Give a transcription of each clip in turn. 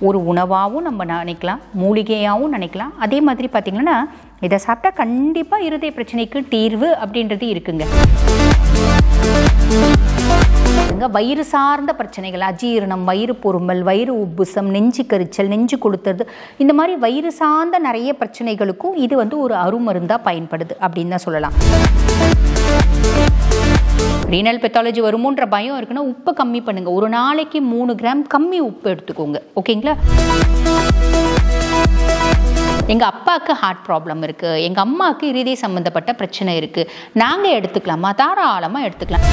ஒரு உணவாகவும் நம்ம நினைக்கலாம் மூலிகையாகவும் நினைக்கலாம் அதே மாதிரி பார்த்திங்கன்னா இதை சாப்பிட்டா கண்டிப்பாக இருதய பிரச்சனைக்கு தீர்வு அப்படின்றது இருக்குங்க பாருங்க, வயிறு சார்ந்த பிரச்சனைகள் அஜீரணம் வயிறு பொறுமல் வயிறு உப்புசம் நெஞ்சு கரிச்சல் நெஞ்சு கொளுத்துறது இந்த மாதிரி வயிறு சார்ந்த நிறைய பிரச்சனைகளுக்கும் இது வந்து ஒரு அருமருந்தாக பயன்படுது அப்படின்னு தான் சொல்லலாம் ரீனல் பெத்தாலஜி வருமோன்ற பயம் இருக்குன்னா உப்பை கம்மி பண்ணுங்க ஒரு நாளைக்கு மூணு கிராம் கம்மி உப்பு எடுத்துக்கோங்க ஓகேங்களா எங்கள் அப்பாவுக்கு ஹார்ட் ப்ராப்ளம் இருக்குது எங்கள் அம்மாவுக்கு இருதய சம்மந்தப்பட்ட பிரச்சனை இருக்குது நாங்கள் எடுத்துக்கலாமா தாராளமாக எடுத்துக்கலாம்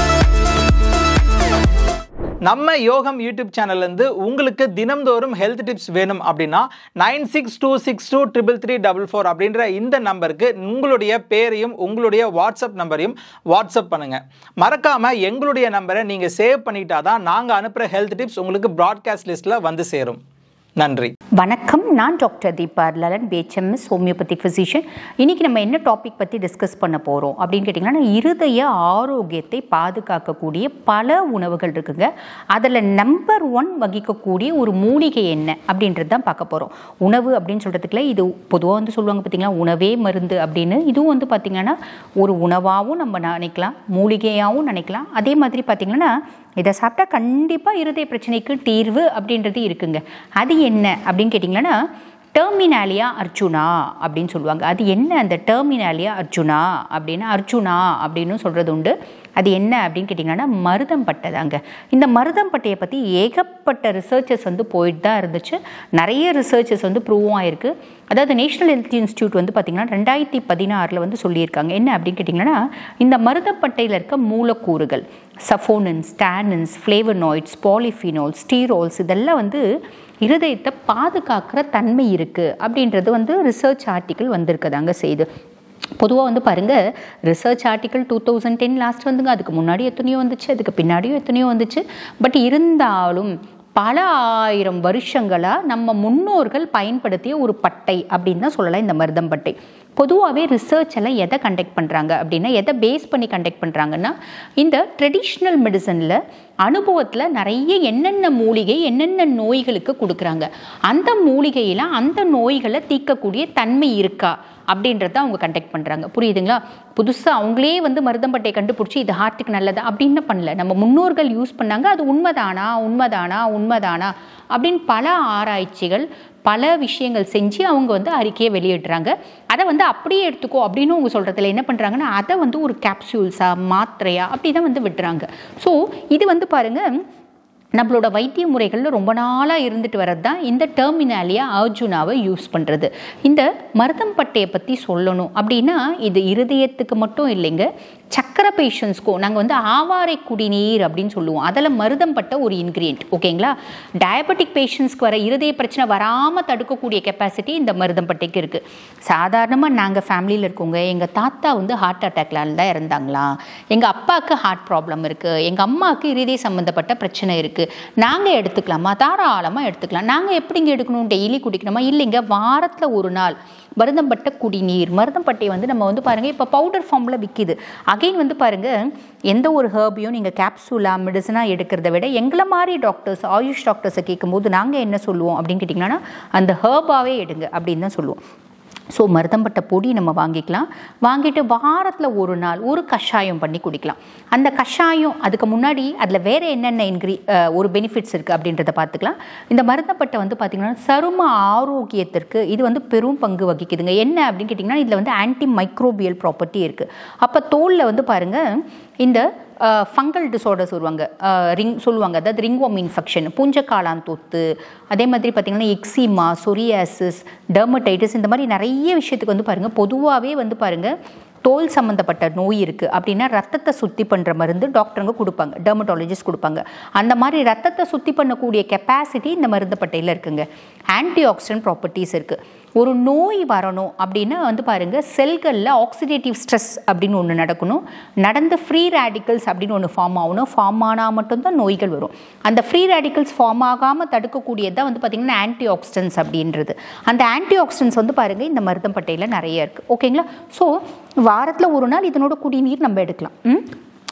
நம்ம யோகம் யூடியூப் சேனல்ல இருந்து உங்களுக்கு தினம்தோறும் ஹெல்த் டிப்ஸ் வேணும் அப்படின்னா nine six two six two triple three double four அப்படின்ற இந்த நம்பருக்கு உங்களுடைய பேரையும் உங்களுடைய வாட்ஸ்அப் நம்பரையும் வாட்ஸ்அப் பண்ணுங்க மறக்காம எங்களுடைய நம்பரை நீங்க சேவ் பண்ணிட்டா தான் நாங்கள் அனுப்புகிற ஹெல்த் டிப்ஸ் உங்களுக்கு ப்ராட்காஸ்ட் லிஸ்ட்டில் வந்து சேரும் நன்றி வணக்கம் நான் doctor Deepa Lalan BHMS homeopathic physician இன்னைக்கு நம்ம என்ன டாபிக் பற்றி டிஸ்கஸ் பண்ண போகிறோம் அப்படின்னு கேட்டிங்கன்னா இருதய ஆரோக்கியத்தை பாதுகாக்கக்கூடிய பல உணவுகள் இருக்குங்க அதில் நம்பர் ஒன் வகிக்கக்கூடிய ஒரு மூலிகை என்ன அப்படின்றது தான் பார்க்க போகிறோம் உணவு அப்படின்னு சொல்கிறதுக்குள்ள இது பொதுவாக வந்து சொல்லுவாங்க பார்த்தீங்களா உணவே மருந்து அப்படின்னு இதுவும் வந்து பார்த்திங்கன்னா ஒரு உணவாகவும் நம்ம நினைக்கலாம் மூலிகையாகவும் நினைக்கலாம் அதே மாதிரி பார்த்திங்கன்னா இதை சாப்பிட்டா கண்டிப்பாக இருதய பிரச்சனைக்கு தீர்வு அப்படின்றது இருக்குங்க அது என்ன அப்படின்னு கேட்டிங்கன்னா டெர்மினாலியா அர்ஜுனா அப்படின்னு சொல்லுவாங்க அது என்ன அந்த டெர்மினாலியா அர்ஜுனா அப்படின்னு அர்ஜுனா அப்படின்னு சொல்கிறது உண்டு அது என்ன அப்படின்னு கேட்டிங்கன்னா மருதம் பட்டைதாங்க இந்த மருதம் பட்டையை பற்றி ஏகப்பட்ட ரிசர்ச்சஸ் வந்து போயிட்டு தான் இருந்துச்சு நிறைய ரிசர்ச்சஸ் வந்து ப்ரூவும் ஆயிருக்கு அதாவது நேஷனல் ஹெல்த் இன்ஸ்டியூட் வந்து பார்த்திங்கன்னா ரெண்டாயிரத்தி பதினாறில் வந்து சொல்லியிருக்காங்க என்ன அப்படின்னு கேட்டிங்கன்னா இந்த மருதப்பட்டையில் இருக்க மூலக்கூறுகள் சஃபோனன்ஸ் டேனன்ஸ் ஃப்ளேவனாய்ட்ஸ் பாலிஃபினோல்ஸ் ஸ்டீரோல்ஸ் இதெல்லாம் வந்து இருதயத்தை பாதுகாக்கிற தன்மை இருக்குது அப்படின்றது வந்து ரிசர்ச் ஆர்டிக்கிள் வந்திருக்குதாங்க செய்து பொதுவாக வந்து பாருங்கள் research article two thousand ten last வந்துங்க அதுக்கு முன்னாடி எத்தனையோ வந்துச்சு அதுக்கு பின்னாடியும் எத்தனையோ வந்துச்சு பட் இருந்தாலும் பல ஆயிரம் வருஷங்களாக நம்ம முன்னோர்கள் பயன்படுத்திய ஒரு பட்டை அப்படின்னு தான் சொல்லலாம் இந்த மருதம் பட்டை பொதுவாகவே ரிசர்ச் எல்லாம் எதை கண்டக்ட் பண்ணுறாங்க அப்படின்னா எதை பேஸ் பண்ணி கண்டக்ட் பண்ணுறாங்கன்னா இந்த ட்ரெடிஷ்னல் மெடிசனில் அனுபவத்தில் நிறைய என்னென்ன மூலிகை என்னென்ன நோய்களுக்கு கொடுக்குறாங்க அந்த மூலிகையில் அந்த நோய்களை தீர்க்கக்கூடிய தன்மை இருக்கா அப்படின்றத அவங்க கண்டக்ட் பண்ணுறாங்க புரியுதுங்களா புதுசாக அவங்களே வந்து மருதம்பட்டையை கண்டுபிடிச்சி இது ஹார்ட்டுக்கு நல்லதா அப்படின்னு பண்ணல நம்ம முன்னோர்கள் யூஸ் பண்ணாங்க அது உண்மைதானா உண்மைதானா உண்மைதானா அப்படின்னு பல ஆராய்ச்சிகள் பல விஷயங்கள் செஞ்சு அவங்க வந்து அறிக்கையை வெளியிடுறாங்க அதை வந்து அப்படியே எடுத்துக்கோ அப்படின்னு அவங்க சொல்கிறதுல என்ன பண்ணுறாங்கன்னா அதை வந்து ஒரு கேப்சூல்ஸாக மாத்திரையா அப்படி தான் வந்து விட்டுறாங்க ஸோ இது வந்து பாருங்கள் நம்மளோட வைத்திய முறைகளில் ரொம்ப நாளாக இருந்துட்டு வர்றது தான் இந்த டெர்மினாலியா அர்ஜுனாவை யூஸ் பண்ணுறது இந்த மருதம் பட்டையை பற்றி சொல்லணும் அப்படின்னா இது இருதயத்துக்கு மட்டும் இல்லைங்க சக்கரை பேஷண்ட்ஸ்க்கும் நாங்கள் வந்து ஆவாரை குடிநீர் அப்படின்னு சொல்லுவோம் அதில் மருதம் பட்ட ஒரு இன்க்ரீடியன்ட் ஓகேங்களா டயபெட்டிக் பேஷண்ட்ஸ்க்கு வர இருதய பிரச்சனை வராமல் தடுக்கக்கூடிய கெப்பாசிட்டி இந்த மருதம் பட்டைக்கு இருக்குது சாதாரணமாக நாங்கள் ஃபேமிலியில் இருக்கவங்க எங்கள் தாத்தா வந்து ஹார்ட் அட்டாக்லால் தான் இறந்தாங்களா எங்கள் அப்பாவுக்கு ஹார்ட் ப்ராப்ளம் இருக்குது எங்கள் அம்மாவுக்கு இருதய சம்மந்தப்பட்ட பிரச்சனை இருக்குது நாங்கள் எடுத்துக்கலாமா தாராளமாக எடுத்துக்கலாம் நாங்கள் எப்படிங்க எடுக்கணும் டெய்லி குடிக்கணுமா இல்லைங்க வாரத்தில் ஒரு நாள் மருதம்பட்ட குடிநீர் மருதம்பட்டையை வந்து நம்ம வந்து பாருங்கள் இப்போ பவுடர் ஃபார்மில் விற்கிது அகைன் வந்து பாருங்கள் எந்த ஒரு ஹேர்பையும் நீங்கள் கேப்சூலாக மெடிசனாக எடுக்கிறத விட எங்களை மாதிரி டாக்டர்ஸ் ஆயுஷ் டாக்டர்ஸை கேட்கும்போது நாங்கள் என்ன சொல்லுவோம் அப்படின்னு கேட்டிங்கன்னா அந்த ஹேர்பாகவே எடுங்க அப்படின்னு தான் சொல்லுவோம் ஸோ மருதம்பட்ட பொடி நம்ம வாங்கிக்கலாம் வாங்கிட்டு வாரத்தில் ஒரு நாள் ஒரு கஷாயம் பண்ணி குடிக்கலாம் அந்த கஷாயம் அதுக்கு முன்னாடி அதில் வேறு என்னென்ன இன்க்ரீ ஒரு பெனிஃபிட்ஸ் இருக்குது அப்படின்றத பார்த்துக்கலாம் இந்த மருதப்பட்டை வந்து பார்த்திங்கன்னா சரும ஆரோக்கியத்திற்கு இது வந்து பெரும் பங்கு வகிக்குதுங்க என்ன அப்படின்னு கேட்டிங்கன்னா இதில் வந்து ஆன்டி மைக்ரோபியல் ப்ராப்பர்ட்டி இருக்குது அப்போ தோலில் வந்து பாருங்கள் இந்த ஃபங்கல் டிசார்டர்ஸ் வருவாங்க ரிங் சொல்லுவாங்க அதாவது ரிங்வோம் இன்ஃபெக்ஷன் பூஞ்சக்காளான் தொத்து அதே மாதிரி பார்த்திங்கன்னா எக்ஸிமா சொரியாசிஸ் டெர்மடைட்டிஸ் இந்த மாதிரி நிறைய விஷயத்துக்கு வந்து பாருங்கள் பொதுவாகவே வந்து பாருங்கள் தோல் சம்மந்தப்பட்ட நோய் இருக்குது அப்படின்னா ரத்தத்தை சுத்தி பண்ணுற மருந்து டாக்டருங்க கொடுப்பாங்க டெர்மட்டாலஜிஸ்ட் கொடுப்பாங்க அந்த மாதிரி ரத்தத்தை சுத்தி பண்ணக்கூடிய கெப்பாசிட்டி இந்த மருந்து பட்டையில் இருக்குங்க ஆன்டி ஆக்சிடென்ட் ப்ராப்பர்ட்டிஸ் இருக்குது ஒரு நோய் வரணும் அப்படின்னா வந்து பாருங்கள் செல்களில் ஆக்சிடேட்டிவ் ஸ்ட்ரெஸ் அப்படின்னு ஒன்று நடக்கணும் நடந்த ஃப்ரீ ரேடிக்கல்ஸ் அப்படின்னு ஒன்று ஃபார்ம் ஆகணும் ஃபார்ம் ஆனால் மட்டும்தான் நோய்கள் வரும் அந்த ஃப்ரீ ரேடிக்கல்ஸ் ஃபார்ம் ஆகாமல் தடுக்கக்கூடியது தான் வந்து பார்த்திங்கன்னா ஆன்டி ஆக்சிடென்ட்ஸ் அப்படின்றது அந்த ஆன்டி ஆக்சிடென்ட்ஸ் வந்து பாருங்கள் இந்த மருதம்பட்டையில் நிறைய இருக்குது ஓகேங்களா ஸோ வாரத்தில் ஒரு நாள் இதனோட குடிநீர் நம்ம எடுக்கலாம் ம்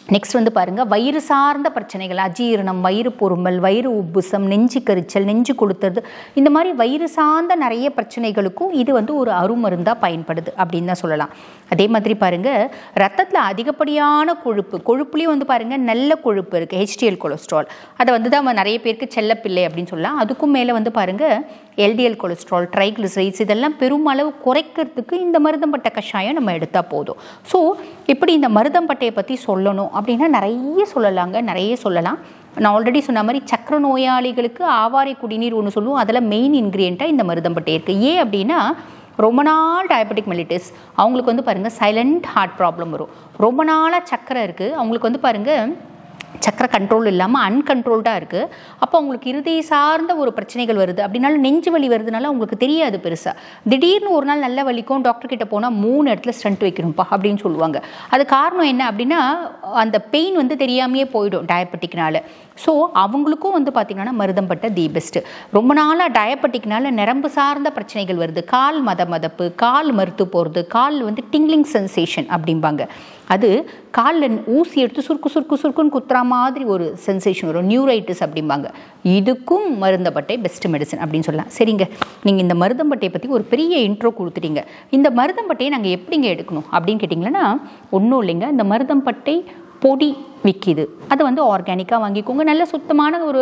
நெக்ஸ்ட் வந்து பாருங்க வயிறு சார்ந்த பிரச்சனைகள் அஜீரணம் வயிறு பொறுமல் வயிறு உப்புசம் நெஞ்சு கரிச்சல் நெஞ்சு கொளுத்துறது இந்த மாதிரி வயிறு சார்ந்த நிறைய பிரச்சனைகளுக்கும் இது வந்து ஒரு அருமருந்தாக பயன்படுது அப்படின்னு தான் சொல்லலாம் அதே மாதிரி பாருங்க ரத்தத்தில் அதிகப்படியான கொழுப்பு கொழுப்புலேயும் வந்து பாருங்க நல்ல கொழுப்பு இருக்குது ஹெச்டிஎல் கொலஸ்ட்ரால் அதை வந்து தான் நிறைய பேருக்கு செல்லப்பிள்ளை அப்படின்னு சொல்லலாம் அதுக்கும் மேலே வந்து பாருங்க எல்டிஎல் கொலஸ்ட்ரால் ட்ரைக்ளிசரைட்ஸ் இதெல்லாம் பெருமளவு குறைக்கிறதுக்கு இந்த மருதம்பட்டை கஷாயம் நம்ம எடுத்தால் போதும் ஸோ இப்படி இந்த மருதம்பட்டையை பற்றி சொல்லணும் அப்படின்னா நிறைய சொல்லலாங்க நிறைய சொல்லலாம் நான் ஆல்ரெடி சொன்ன மாதிரி சக்கர நோயாளிகளுக்கு ஆவாரை குடிநீர் ஒன்று சொல்லுவோம் அதில் மெயின் இன்க்ரீடியண்ட்டாக இந்த மருதம்பட்டை இருக்குது ஏன் அப்படின்னா ரொம்ப நாள் டயபெட்டிக் மெலிட்டிஸ் அவங்களுக்கு வந்து பாருங்கள் சைலண்ட் ஹார்ட் ப்ராப்ளம் வரும் ரொம்ப நாளாக சக்கரை இருக்குது அவங்களுக்கு வந்து பாருங்கள் சக்கரை கண்ட்ரோல் இல்லாமல் அன்கண்ட்ரோல்டாக இருக்குது அப்போ அவங்களுக்கு இருதய சார்ந்த ஒரு பிரச்சனைகள் வருது அப்படின்னாலும் நெஞ்சு வலி வருதுனால அவங்களுக்கு தெரியாது பெருசாக திடீர்னு ஒரு நாள் நல்ல வலிக்கும் டாக்டர் கிட்ட போனால் மூணு இடத்துல ஸ்டண்ட் வைக்கணும்ப்பா அப்படின்னு சொல்லுவாங்க அது காரணம் என்ன அப்படின்னா அந்த பெயின் வந்து தெரியாமையே போயிடும் டயபெட்டிக்னால ஸோ அவங்களுக்கும் வந்து பார்த்திங்கன்னா மருதம்பட்ட தி பெஸ்ட்டு ரொம்ப நாளாக டயபெட்டிக்னால நரம்பு சார்ந்த பிரச்சனைகள் வருது கால் மத மதப்பு கால் மறுத்து போகிறது கால் வந்து டிங்லிங் சென்சேஷன் அப்படிம்பாங்க அது காலில் ஊசி எடுத்து சுருக்கு சுருக்கு சுருக்குன்னு குத்துற மாதிரி ஒரு சென்சேஷன் வரும் நியூரைட்டிஸ் அப்படிம்பாங்க இதுக்கும் மருந்தப்பட்டை பெஸ்ட் மெடிசன் அப்படின்னு சொல்லலாம் சரிங்க நீங்கள் இந்த மருதம்பட்டையை பற்றி ஒரு பெரிய இன்ட்ரோ கொடுத்துட்டீங்க இந்த மருதம்பட்டையை நாங்கள் எப்படிங்க எடுக்கணும் அப்படின்னு கேட்டிங்கன்னா ஒன்றும் இல்லைங்க இந்த மருதம்பட்டை பொடி விற்கிது அதை வந்து ஆர்கானிக்காக வாங்கிக்கோங்க நல்ல சுத்தமான ஒரு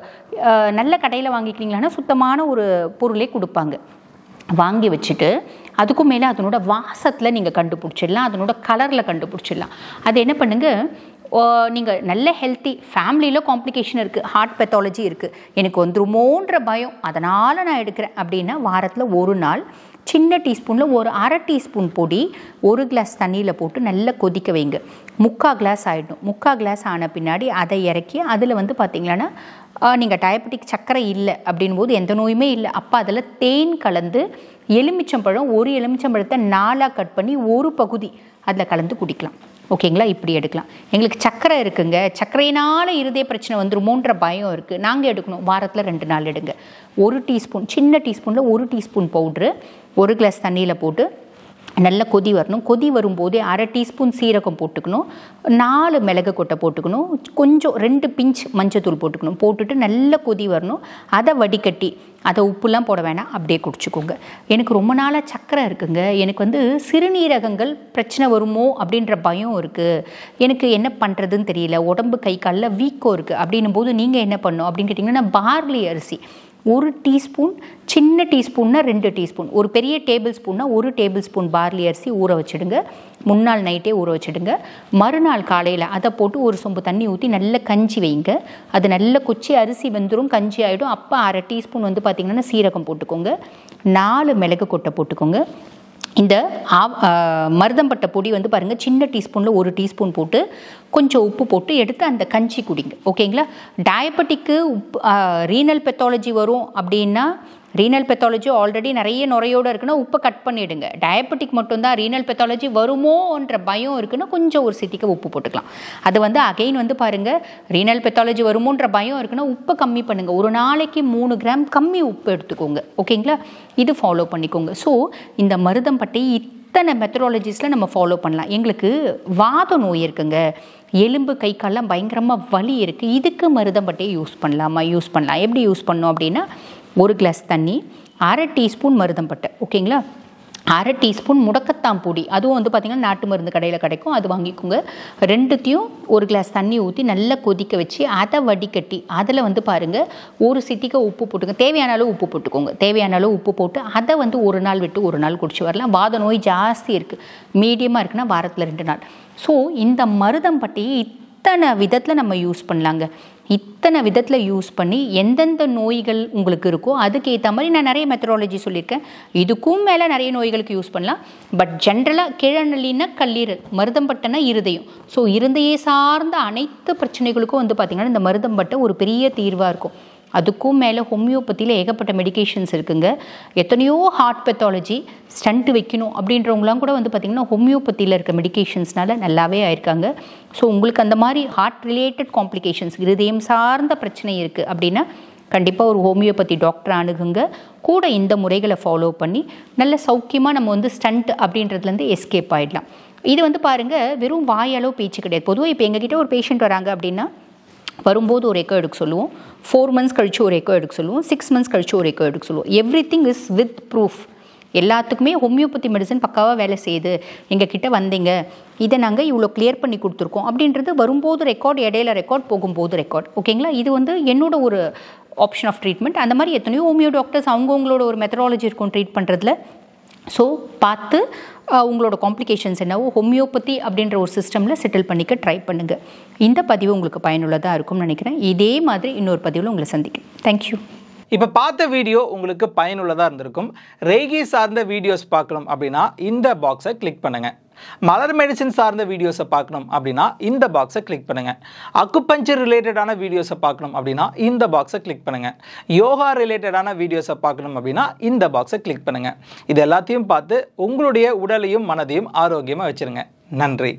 அஹ், நல்ல கடையில் வாங்கிக்கிறீங்களான்னா சுத்தமான ஒரு பொருளே கொடுப்பாங்க வாங்கி வச்சுட்டு அதுக்கும் மேலே அதனோட வாசத்தில் நீங்கள் கண்டுபிடிச்சிடலாம் அதனோட கலரில் கண்டுபிடிச்சிடலாம் அது என்ன பண்ணுங்கள் நீங்கள் நல்ல ஹெல்த்தி ஃபேமிலியில் காம்ப்ளிகேஷன் இருக்குது ஹார்ட் பெத்தாலஜி இருக்குது எனக்கு வந்துருமோன்ற பயம் அதனால் நான் எடுக்கிறேன் அப்படின்னா வாரத்தில் ஒரு நாள் சின்ன டீஸ்பூனில் ஒரு அரை டீஸ்பூன் பொடி ஒரு கிளாஸ் தண்ணியில் போட்டு நல்லா கொதிக்க வைங்க முக்கால் கிளாஸ் ஆகிடும் முக்கால் கிளாஸ் ஆன பின்னாடி அதை இறக்கி அதில் வந்து பார்த்தீங்கன்னா நீங்கள் டயபெட்டிக் சர்க்கரை இல்லை அப்படின் போது எந்த நோயுமே இல்லை அப்போ அதில் தேன் கலந்து எலுமிச்சம்பழம் ஒரு எலுமிச்சம்பழத்தை நாலாக கட் பண்ணி ஒரு பகுதி அதில் கலந்து குடிக்கலாம் ஓகேங்களா இப்படி எடுக்கலாம் எங்களுக்கு சர்க்கரை இருக்குங்க சர்க்கரையினால் இருதய பிரச்சனை வந்துருமோன்ற பயம் இருக்குது நாங்கள் எடுக்கணும் வாரத்தில் ரெண்டு நாள் எடுங்க ஒரு டீஸ்பூன் சின்ன டீஸ்பூனில் ஒரு டீஸ்பூன் பவுட்ரு ஒரு கிளாஸ் தண்ணியில் போட்டு நல்ல கொதி வரணும் கொதி வரும்போதே அரை டீஸ்பூன் சீரகம் போட்டுக்கணும் நாலு மிளகு கொட்டை போட்டுக்கணும் கொஞ்சம் ரெண்டு பிஞ்ச் மஞ்சத்தூள் போட்டுக்கணும் போட்டுட்டு நல்ல கொதி வரணும் அதை வடிகட்டி அதை உப்புலாம் போட வேணாம் அப்படியே குடிச்சுக்கோங்க எனக்கு ரொம்ப நாளாக சக்கரை இருக்குங்க எனக்கு வந்து சிறுநீரகங்கள் பிரச்சனை வருமோ அப்படின்ற பயம் இருக்குது எனக்கு என்ன பண்ணுறதுன்னு தெரியல உடம்பு கை காலில் வீக்கம் இருக்குது அப்படின்னும் போது நீங்கள் என்ன பண்ணும் அப்படின்னு கேட்டிங்கன்னா பார்லி அரிசி ஒரு டீஸ்பூன் சின்ன டீஸ்பூன்னா ரெண்டு டீஸ்பூன் ஒரு பெரிய டேபிள் ஸ்பூன்னா ஒரு டேபிள் ஸ்பூன் பார்லி அரிசி ஊற வச்சிடுங்க முன்னாள் நைட்டே ஊற வச்சிடுங்க மறுநாள் காலையில் அதை போட்டு ஒரு சொம்பு தண்ணி ஊற்றி நல்ல கஞ்சி வைங்க அது நல்ல கொச்சி அரிசி வெந்துடும் கஞ்சி ஆகிடும் அப்போ அரை டீஸ்பூன் வந்து பார்த்திங்கன்னா சீரகம் போட்டுக்கோங்க நாலு மிளகு கொட்டை போட்டுக்கோங்க இந்த ஆவ் ஆ, மருதம்பட்டை பொடி வந்து பாருங்கள் சின்ன டீஸ்பூனில் ஒரு டீஸ்பூன் போட்டு கொஞ்சம் உப்பு போட்டு எடுத்து அந்த கஞ்சி குடிங்க ஓகேங்களா டயபெட்டிக்கு உப்பு ரீனல் பெத்தாலஜி வரும் அப்படின்னா ரீனல் பெத்தாலஜி ஆல்ரெடி நிறைய நுரையோடு இருக்குன்னா உப்பை கட் பண்ணிவிடுங்க டயபெட்டிக் மட்டும்தான் ரீனல் பெத்தாலஜி வருமோன்ற பயம் இருக்குன்னா கொஞ்சம் ஒரு சிட்டிக்கு உப்பு போட்டுக்கலாம் அது வந்து அகைன் வந்து பாருங்கள் ரீனல் பெத்தாலஜி வருமோன்ற பயம் இருக்குன்னா உப்பை கம்மி பண்ணுங்கள் ஒரு நாளைக்கு மூணு கிராம் கம்மி உப்பு எடுத்துக்கோங்க ஓகேங்களா இது ஃபாலோ பண்ணிக்கோங்க ஸோ இந்த மருதம்பட்டை இத்தனை மெத்தடாலஜிஸில் நம்ம ஃபாலோ பண்ணலாம் எங்களுக்கு வாத நோய் இருக்குங்க எலும்பு கை கால்லாம் பயங்கரமாக வலி இருக்குது இதுக்கு மருதம்பட்டையை யூஸ் பண்ணலாமா யூஸ் பண்ணலாம் எப்படி யூஸ் பண்ணோம் அப்படின்னா ஒரு கிளாஸ் தண்ணி அரை டீஸ்பூன் மருதம்பட்டை ஓகேங்களா அரை டீஸ்பூன் முடக்கத்தான் பொடி அதுவும் வந்து பார்த்திங்கன்னா நாட்டு மருந்து கடையில் கிடைக்கும் அது வாங்கிக்கோங்க ரெண்டுத்தையும் ஒரு கிளாஸ் தண்ணி ஊற்றி நல்லா கொதிக்க வச்சு அதை வடிகட்டி அதில் வந்து பாருங்கள் ஒரு சிட்டிக்கு உப்பு போட்டுங்க தேவையான அளவு உப்பு போட்டுக்கோங்க தேவையான அளவு உப்பு போட்டு அதை வந்து ஒரு நாள் விட்டு ஒரு நாள் குடிச்சு வரலாம் வாத நோய் ஜாஸ்தி இருக்குது மீடியமாக இருக்குன்னா வாரத்தில் ரெண்டு நாள் ஸோ இந்த மருதம்பட்டையை இத்தனை விதத்தில் நம்ம யூஸ் பண்ணலாங்க இத்தனை விதத்தில் யூஸ் பண்ணி எந்தெந்த நோய்கள் உங்களுக்கு இருக்கோ அதுக்கு ஏற்ற மாதிரி நான் நிறைய மெத்தடாலஜி சொல்லியிருக்கேன் இதுக்கும் மேலே நிறைய நோய்களுக்கு யூஸ் பண்ணலாம் பட் ஜென்ரலாக கிழநெல்லினா கல்லீரல் மருதம்பட்டைனா இருதயம் ஸோ இருதய சார்ந்த அனைத்து பிரச்சனைகளுக்கும் வந்து பார்த்திங்கன்னா இந்த மருதம்பட்டை ஒரு பெரிய தீர்வாக இருக்கும் அதுக்கும் மேலே ஹோமியோபதியில் ஏகப்பட்ட மெடிகேஷன்ஸ் இருக்குங்க எத்தனையோ ஹார்ட் பெத்தாலஜி ஸ்டண்ட் வைக்கணும் அப்படின்றவங்களாம் கூட வந்து பார்த்திங்கன்னா ஹோமியோபதியில் இருக்க மெடிகேஷன்ஸ்னால நல்லாவே ஆயிருக்காங்க ஸோ உங்களுக்கு அந்த மாதிரி ஹார்ட் ரிலேட்டட் காம்ப்ளிகேஷன்ஸ் இருதயம் சார்ந்த பிரச்சனை இருக்குது அப்படின்னா கண்டிப்பாக ஒரு ஹோமியோபதி டாக்டர் அணுகுங்க கூட இந்த முறைகளை ஃபாலோ பண்ணி நல்ல சௌக்கியமாக நம்ம வந்து ஸ்டண்ட் அப்படின்றதுலேருந்து எஸ்கேப் ஆகிடலாம் இது வந்து பாருங்கள் வெறும் வாயாலோ பேச்சு கிடையாது பொதுவாக இப்போ எங்ககிட்ட ஒரு பேஷண்ட் வராங்க அப்படின்னா வரும்போது ஒரு எக்கோ எடுக்க சொல்லுவோம் ஃபோர் மந்த்ஸ் கழிச்சு ஒரு எக்கோ எடுக்க சொல்லுவோம் சிக்ஸ் மந்த்ஸ் கழிச்சு ஒரு எக்கோ எடுக்க சொல்லுவோம் everything is with proof எல்லாத்துக்குமே ஹோமியோபதி மெடிசன் பக்காவாக வேலை செய்யுது எங்கள் கிட்ட வந்தீங்க இதை நாங்கள் இவ்வளோ கிளியர் பண்ணி கொடுத்துருக்கோம் அப்படின்றது வரும்போது ரெக்கார்ட் இடையில ரெக்கார்ட் போகும்போது ரெக்கார்ட் ஓகேங்களா இது வந்து என்னோட ஒரு ஆப்ஷன் ஆஃப் ட்ரீட்மெண்ட் அந்த மாதிரி எத்தனையோ ஹோமியோ டாக்டர்ஸ் அவங்கவுங்களோட ஒரு மெத்தடாலஜி இருக்கும் ட்ரீட் பண்ணுறதுல ஸோ பார்த்து அஹ், உங்களோட காம்ப்ளிகேஷன்ஸ் என்னவோ ஹோமியோபதி அப்படின்ற ஒரு சிஸ்டமில் செட்டில் பண்ணிக்க ட்ரை பண்ணுங்கள் இந்த பதிவு உங்களுக்கு பயனுள்ளதாக இருக்கும்னு நினைக்கிறேன் இதே மாதிரி இன்னொரு பதிவில் உங்களை சந்திக்கிறேன் தேங்க்யூ இப்போ பார்த்த வீடியோ உங்களுக்கு பயனுள்ளதாக இருந்திருக்கும் ரெய்கி சார்ந்த வீடியோஸ் பார்க்கணும் அப்படின்னா இந்த பாக்ஸை கிளிக் பண்ணுங்கள் மலர் மெடிசின் சார்ந்த வீடியோஸை பார்க்கணும் அப்படின்னா இந்த பாக்ஸை கிளிக் பண்ணுங்கள் அக்குப்பஞ்சர் ரிலேட்டடான வீடியோஸை பார்க்கணும் அப்படின்னா இந்த பாக்ஸை கிளிக் பண்ணுங்கள் யோகா ரிலேட்டடான வீடியோஸை பார்க்கணும் அப்படின்னா இந்த பாக்ஸை கிளிக் பண்ணுங்கள் இது எல்லாத்தையும் பார்த்து உங்களுடைய உடலையும் மனதையும் ஆரோக்கியமாக வச்சுருங்க நன்றி